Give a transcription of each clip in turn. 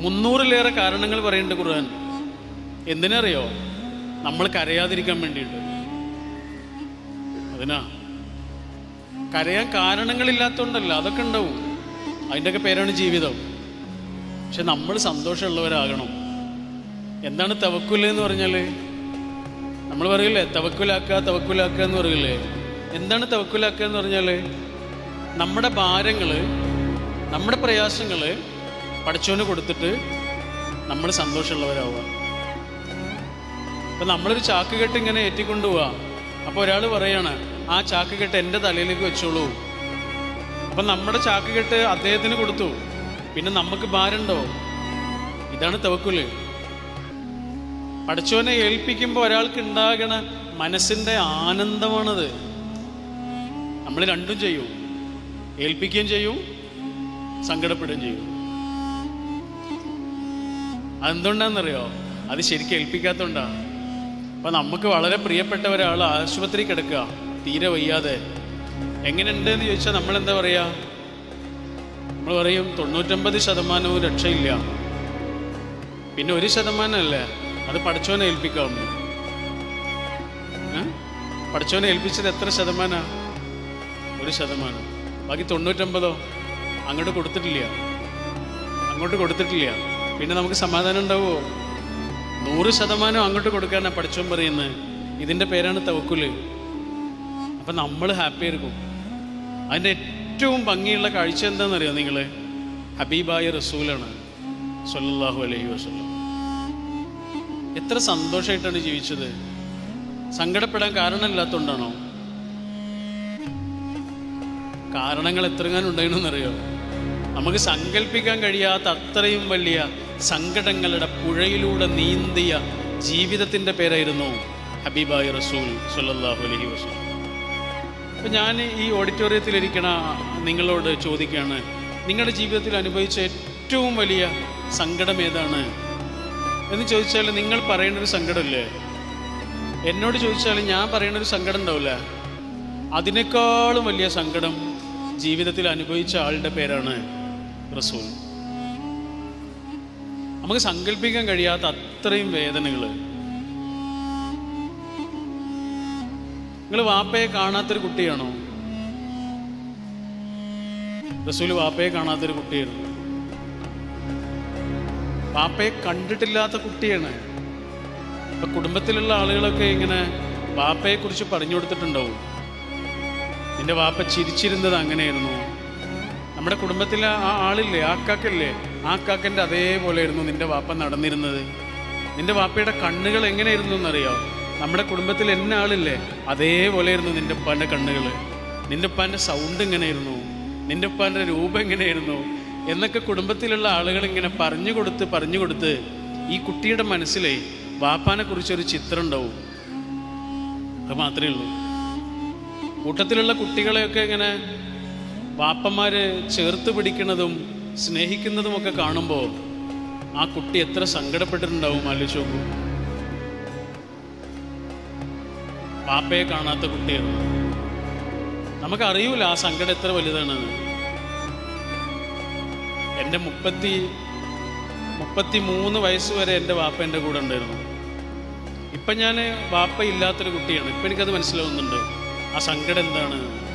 മുന്നൂറിലേറെ കാരണങ്ങൾ പറയുന്നുണ്ട് ഖുർആൻ എന്തിനറിയോ നമ്മൾ കരയാതിരിക്കാൻ വേണ്ടിയിട്ട് അതിനാ കരയാൻ കാരണങ്ങളില്ലാത്തതുകൊണ്ടല്ല അതൊക്കെ ഉണ്ടാവും അതിൻ്റെയൊക്കെ പേരാണ് ജീവിതം പക്ഷെ നമ്മൾ സന്തോഷമുള്ളവരാകണം എന്താണ് തവക്കുല് എന്ന് പറഞ്ഞാൽ നമ്മൾ പറയില്ലേ തവക്കുലാക്കുക തവക്കുലാക്കുക എന്ന് പറയില്ലേ എന്താണ് തവക്കുലാക്കുക എന്ന് പറഞ്ഞാൽ നമ്മുടെ ഭാരങ്ങൾ നമ്മുടെ പ്രയാസങ്ങൾ പഠിച്ചവന് കൊടുത്തിട്ട് നമ്മൾ സന്തോഷമുള്ളവരാവുക ഇപ്പം നമ്മളൊരു ചാക്ക് കെട്ട് ഇങ്ങനെ ഏറ്റിക്കൊണ്ടു പോവാ അപ്പോൾ ഒരാൾ പറയാണ് ആ ചാക്ക് കെട്ട് എൻ്റെ തലയിലേക്ക് വെച്ചോളൂ അപ്പം നമ്മുടെ ചാക്ക് കെട്ട് അദ്ദേഹത്തിന് കൊടുത്തു പിന്നെ നമുക്ക് ഭാരമുണ്ടോ ഇതാണ് തവക്കുല് പഠിച്ചവനെ ഏൽപ്പിക്കുമ്പോൾ ഒരാൾക്ക് ഉണ്ടാകണ മനസ്സിൻ്റെ ആനന്ദമാണത് നമ്മൾ രണ്ടും ചെയ്യും ഏൽപ്പിക്കുകയും ചെയ്യും സങ്കടപ്പെടുകയും ചെയ്യും അതെന്തുകൊണ്ടാണെന്നറിയോ അത് ശരിക്കും ഏൽപ്പിക്കാത്തതുകൊണ്ടാണ് അപ്പം നമുക്ക് വളരെ പ്രിയപ്പെട്ട ഒരാൾ ആശുപത്രി കിടക്കുക തീരെ വയ്യാതെ എങ്ങനെയുണ്ട് എന്ന് ചോദിച്ചാൽ നമ്മൾ എന്താ പറയുക നമ്മൾ പറയും തൊണ്ണൂറ്റൊമ്പത് ശതമാനവും രക്ഷയില്ല പിന്നെ ഒരു ശതമാനമല്ലേ അത് പഠിച്ചവനെ ഏൽപ്പിക്കാവുന്നു പഠിച്ചവനെ ഏൽപ്പിച്ചത് എത്ര ശതമാനാ ഒരു ശതമാനം ബാക്കി തൊണ്ണൂറ്റൊമ്പതോ അങ്ങോട്ട് കൊടുത്തിട്ടില്ല അങ്ങോട്ട് കൊടുത്തിട്ടില്ല പിന്നെ നമുക്ക് സമാധാനം ഉണ്ടാവുമോ നൂറ് ശതമാനം അങ്ങോട്ട് കൊടുക്കാനാണ് പഠിച്ചോൻ പറയുന്നത് ഇതിൻ്റെ പേരാണ് തവക്കുല് അപ്പം നമ്മൾ ഹാപ്പി ആയിരിക്കും അതിൻ്റെ ഏറ്റവും ഭംഗിയുള്ള കാഴ്ച എന്താണെന്നറിയോ നിങ്ങൾ ഹബീബായ റസൂലാണ് സല്ലല്ലാഹു അലൈഹി വസല്ലം എത്ര സന്തോഷമായിട്ടാണ് ജീവിച്ചത് സങ്കടപ്പെടാൻ കാരണമില്ലാത്തതുകൊണ്ടാണോ കാരണങ്ങൾ എത്രങ്ങാനും ഉണ്ടായിരുന്നറിയോ നമുക്ക് സങ്കല്പിക്കാൻ കഴിയാത്ത അത്രയും വലിയ സങ്കടങ്ങളുടെ പുഴയിലൂടെ നീന്തിയ ജീവിതത്തിൻ്റെ പേരായിരുന്നു ഹബീബായി റസൂൽ സല്ലല്ലാഹു അലൈഹി വസല്ലം അപ്പം ഞാൻ ഈ ഓഡിറ്റോറിയത്തിലിരിക്കണ നിങ്ങളോട് ചോദിക്കുകയാണ് നിങ്ങളുടെ ജീവിതത്തിൽ അനുഭവിച്ച ഏറ്റവും വലിയ സങ്കടം ഏതാണ് എന്ന് ചോദിച്ചാൽ നിങ്ങൾ പറയുന്നൊരു സങ്കടമില്ലേ എന്നോട് ചോദിച്ചാൽ ഞാൻ പറയുന്നൊരു സങ്കടം ഉണ്ടാവില്ല അതിനേക്കാളും വലിയ സങ്കടം ജീവിതത്തിൽ അനുഭവിച്ച ആളുടെ പേരാണ് റസൂൽ നമുക്ക് സങ്കല്പിക്കാൻ കഴിയാത്ത അത്രയും വേദനകൾ നിങ്ങൾ വാപ്പയെ കാണാത്തൊരു കുട്ടിയാണോ റസൂൽ വാപ്പയെ കാണാത്തൊരു കുട്ടിയായിരുന്നു വാപ്പയെ കണ്ടിട്ടില്ലാത്ത കുട്ടിയാണ് ഇപ്പൊ കുടുംബത്തിലുള്ള ആളുകളൊക്കെ ഇങ്ങനെ വാപ്പയെ കുറിച്ച് പറഞ്ഞു കൊടുത്തിട്ടുണ്ടാവും നിന്റെ വാപ്പ ചിരിച്ചിരുന്നത് അങ്ങനെയായിരുന്നു നമ്മുടെ കുടുംബത്തിലെ ആ ആളില്ലേ ആ കാക്കല്ലേ ആ കാക്കൻ്റെ അതേപോലെയായിരുന്നു നിന്റെ വാപ്പ നടന്നിരുന്നത് നിന്റെ വാപ്പയുടെ കണ്ണുകൾ എങ്ങനെയായിരുന്നു എന്നറിയോ നമ്മുടെ കുടുംബത്തിൽ എന്നെ ആളില്ലേ അതേപോലെയായിരുന്നു നിന്റെ ഉപ്പാൻ്റെ കണ്ണുകൾ നിന്റെ ഉപ്പാൻ്റെ സൗണ്ട് എങ്ങനെയായിരുന്നു നിന്റെ ഉപ്പാൻ്റെ രൂപം എങ്ങനെയായിരുന്നു എന്നൊക്കെ കുടുംബത്തിലുള്ള ആളുകൾ ഇങ്ങനെ പറഞ്ഞു കൊടുത്ത് പറഞ്ഞു കൊടുത്ത് ഈ കുട്ടിയുടെ മനസ്സിലെ വാപ്പാനെ കുറിച്ചൊരു ചിത്രം ഉണ്ടാവും അത് മാത്രമേ ഉള്ളൂ കൂട്ടത്തിലുള്ള കുട്ടികളെയൊക്കെ ഇങ്ങനെ വാപ്പന്മാര് ചേർത്ത് പിടിക്കുന്നതും സ്നേഹിക്കുന്നതും ഒക്കെ കാണുമ്പോൾ ആ കുട്ടി എത്ര സങ്കടപ്പെട്ടിട്ടുണ്ടാവും ആലോചിച്ച് നോക്കൂ വാപ്പയെ കാണാത്ത കുട്ടിയാണ് നമുക്കറിയൂല ആ സങ്കടം എത്ര വലുതാണെന്ന് എൻ്റെ മുപ്പത്തി മുപ്പത്തി മൂന്ന് വയസ്സ് വരെ എൻ്റെ വാപ്പ എൻ്റെ കൂടെ ഉണ്ടായിരുന്നു ഇപ്പം ഞാൻ വാപ്പ ഇല്ലാത്തൊരു കുട്ടിയാണ് ഇപ്പം എനിക്കത് മനസ്സിലാവുന്നുണ്ട് ആ സങ്കടം എന്താണ്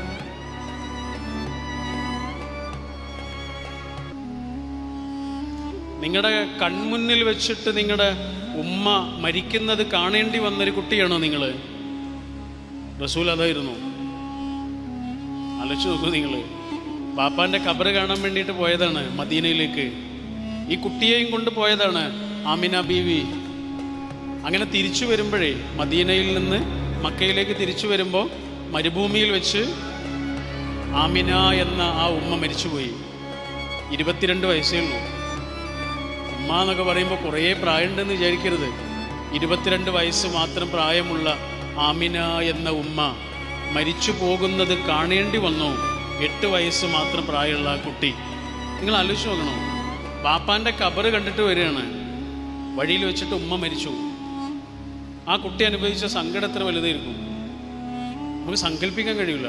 നിങ്ങളുടെ കൺമുന്നിൽ വെച്ചിട്ട് നിങ്ങളുടെ ഉമ്മ മരിക്കുന്നത് കാണേണ്ടി വന്നൊരു കുട്ടിയാണോ നിങ്ങൾ റസൂൽ അതായിരുന്നു ആലോചിച്ച് നോക്കൂ നിങ്ങൾ പാപ്പാന്റെ കബറ് കാണാൻ വേണ്ടിയിട്ട് പോയതാണ് മദീനയിലേക്ക് ഈ കുട്ടിയെയും കൊണ്ട് പോയതാണ് ആമിന ബീവി അങ്ങനെ തിരിച്ചു വരുമ്പോഴേ മദീനയിൽ നിന്ന് മക്കയിലേക്ക് തിരിച്ചു വരുമ്പോൾ മരുഭൂമിയിൽ വെച്ച് ആമിന എന്ന ആ ഉമ്മ മരിച്ചുപോയി ഇരുപത്തിരണ്ട് വയസ്സേ ഉള്ളൂ ഉമ്മ എന്നൊക്കെ പറയുമ്പോൾ കുറേ പ്രായമുണ്ടെന്ന് വിചാരിക്കരുത് ഇരുപത്തിരണ്ട് വയസ്സ് മാത്രം പ്രായമുള്ള ആമിന എന്ന ഉമ്മ മരിച്ചു പോകുന്നത് കാണേണ്ടി വന്നു എട്ട് വയസ്സ് മാത്രം പ്രായമുള്ള ആ കുട്ടി നിങ്ങൾ ആലോചിച്ച് നോക്കണം ബാപ്പാന്റെ കബറ് കണ്ടിട്ട് വരികയാണ് വഴിയിൽ വെച്ചിട്ട് ഉമ്മ മരിച്ചു ആ കുട്ടി അനുഭവിച്ച സങ്കടം എത്ര വലുതായിരിക്കും നമുക്ക് സങ്കല്പിക്കാൻ കഴിയില്ല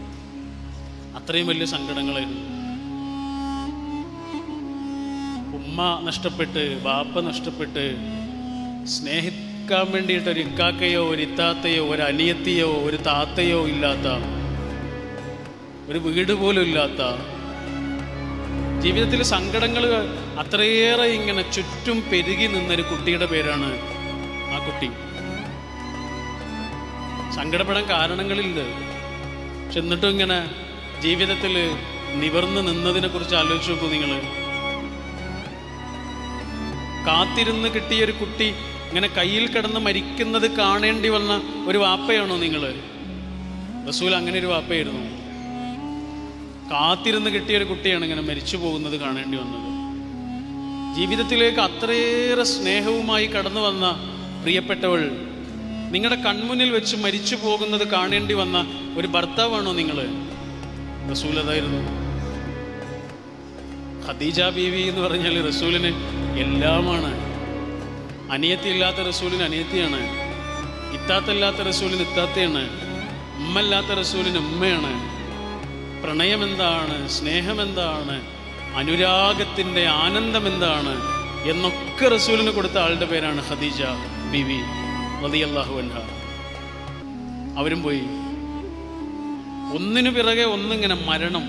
അത്രയും വലിയ സങ്കടങ്ങളായിരുന്നു ഉമ്മ ഉമ്മ നഷ്ടപ്പെട്ട് ബാപ്പ നഷ്ടപ്പെട്ട് സ്നേഹിക്കാൻ വേണ്ടിയിട്ട് ഒരു ഇക്കാക്കയോ ഒരു ഇത്താത്തയോ ഒരു അനിയത്തിയോ ഒരു താത്തയോ ഇല്ലാത്ത ഒരു വീട് പോലും ഇല്ലാത്ത ജീവിതത്തിൽ സങ്കടങ്ങൾ അത്രയേറെ ഇങ്ങനെ ചുറ്റും പെരുകി നിന്നൊരു കുട്ടിയുടെ പേരാണ് ആ കുട്ടി സങ്കടപ്പെടാൻ കാരണങ്ങളില്ല പക്ഷെ എന്നിട്ടും ഇങ്ങനെ ജീവിതത്തിൽ നിവർന്ന് നിന്നതിനെ കുറിച്ച് ആലോചിച്ച് നോക്കൂ നിങ്ങൾ കാത്തിരുന്ന് കിട്ടിയ ഒരു കുട്ടി ഇങ്ങനെ കയ്യിൽ കിടന്ന് മരിക്കുന്നത് കാണേണ്ടി വന്ന ഒരു വാപ്പയാണോ നിങ്ങൾ റസൂൽ അങ്ങനെ ഒരു വാപ്പയായിരുന്നു കാത്തിരുന്ന് കിട്ടിയ ഒരു കുട്ടിയാണ് ഇങ്ങനെ മരിച്ചു പോകുന്നത് കാണേണ്ടി വന്നത് ജീവിതത്തിലേക്ക് അത്രയേറെ സ്നേഹവുമായി കടന്നു വന്ന പ്രിയപ്പെട്ടവൾ നിങ്ങളുടെ കൺമുന്നിൽ വെച്ച് മരിച്ചു പോകുന്നത് കാണേണ്ടി വന്ന ഒരു ഭർത്താവാണോ നിങ്ങൾ റസൂൽ അതായിരുന്നു ഖദീജ ബീവി എന്ന് പറഞ്ഞാൽ റസൂലിന് എല്ലാമാണ് അനിയത്തിയില്ലാത്ത റസൂലിന് അനിയത്തിയാണ് ഇത്താത്തല്ലാത്ത റസൂലിന് ഇത്താത്തയാണ് ഉമ്മല്ലാത്ത റസൂലിന് ഉമ്മയാണ് പ്രണയം എന്താണ് സ്നേഹം എന്താണ് അനുരാഗത്തിൻ്റെ ആനന്ദം എന്താണ് എന്നൊക്കെ റസൂലിന് കൊടുത്ത ആളുടെ പേരാണ് ഖദീജ ബിവി റളിയല്ലാഹു അൻഹ അവരും പോയി ഒന്നിനു പിറകെ ഒന്നിങ്ങനെ മരണം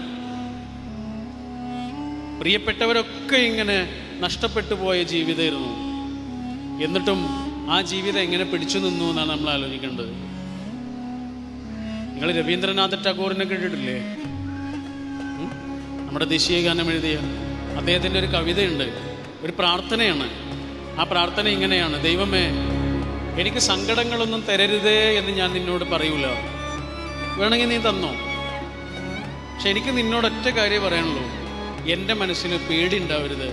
പ്രിയപ്പെട്ടവരൊക്കെ ഇങ്ങനെ നഷ്ടപ്പെട്ടു പോയ ജീവിതമായിരുന്നു എന്നിട്ടും ആ ജീവിതം എങ്ങനെ പിടിച്ചു നിന്നു എന്നാണ് നമ്മൾ ആലോചിക്കേണ്ടത് നിങ്ങൾ രവീന്ദ്രനാഥ ടാഗോറിനെ കേട്ടിട്ടില്ലേ ഉം? നമ്മുടെ ദേശീയ ഗാനം എഴുതിയ അദ്ദേഹത്തിൻ്റെ ഒരു കവിതയുണ്ട് ഒരു പ്രാർത്ഥനയാണ് ആ പ്രാർത്ഥന ഇങ്ങനെയാണ് ദൈവമേ എനിക്ക് സങ്കടങ്ങളൊന്നും തരരുതേ എന്ന് ഞാൻ നിന്നോട് പറയൂല വേണമെങ്കിൽ നീ തന്നോ പക്ഷെ എനിക്ക് നിന്നോട് ഒറ്റ കാര്യം പറയാനുള്ളൂ എൻ്റെ മനസ്സിന് പേടി ഉണ്ടാവരുത്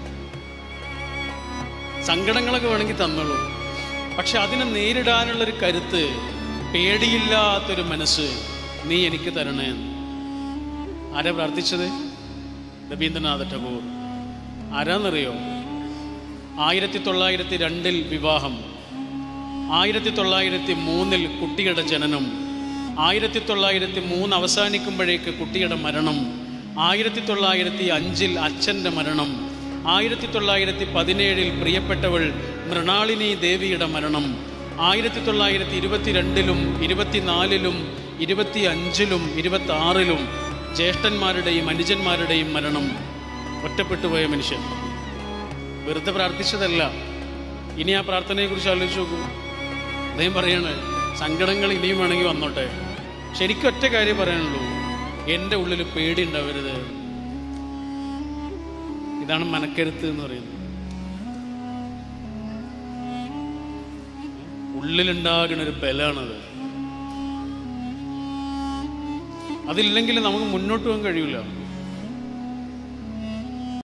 സങ്കടങ്ങളൊക്കെ വേണമെങ്കിൽ തന്നോളൂ പക്ഷെ അതിനെ നേരിടാനുള്ളൊരു കരുത്ത് പേടിയില്ലാത്തൊരു മനസ്സ് നീ എനിക്ക് തരണേ ആരാ പ്രാർത്ഥിച്ചത് രവീന്ദ്രനാഥ ടാഗോർ ആരാന്നറിയോ ആയിരത്തി തൊള്ളായിരത്തി രണ്ടിൽ വിവാഹം ആയിരത്തി തൊള്ളായിരത്തി മൂന്നിൽ കുട്ടിയുടെ ജനനം ആയിരത്തി തൊള്ളായിരത്തി മൂന്ന് അവസാനിക്കുമ്പോഴേക്ക് കുട്ടിയുടെ മരണം ആയിരത്തി തൊള്ളായിരത്തി അഞ്ചിൽ അച്ഛൻ്റെ മരണം ആയിരത്തി തൊള്ളായിരത്തി പതിനേഴിൽ പ്രിയപ്പെട്ടവൾ മൃണാളിനി ദേവിയുടെ മരണം ആയിരത്തി തൊള്ളായിരത്തി ഇരുപത്തിരണ്ടിലും ഇരുപത്തിനാലിലും ഇരുപത്തി അഞ്ചിലും ഇരുപത്തി ആറിലും ജ്യേഷ്ഠന്മാരുടെയും അനുജന്മാരുടെയും മരണം ഒറ്റപ്പെട്ടു പോയ മനുഷ്യൻ വെറുതെ പ്രാർത്ഥിച്ചതല്ല ഇനി ആ പ്രാർത്ഥനയെക്കുറിച്ച് ആലോചിച്ച് നോക്കൂ അദ്ദേഹം പറയാണ് സങ്കടങ്ങൾ ഇനിയും വേണമെങ്കിൽ വന്നോട്ടെ ശരിക്കും ഒറ്റ കാര്യം പറയാനുള്ളൂ എൻ്റെ ഉള്ളിൽ പേടി ഉണ്ടാവരുത് ഇതാണ് മനക്കരുത്ത് എന്ന് പറയുന്നത് ഉള്ളിലുണ്ടാകുന്ന ഒരു ബലാണത് അതില്ലെങ്കിൽ നമുക്ക് മുന്നോട്ട് പോകാൻ കഴിയില്ല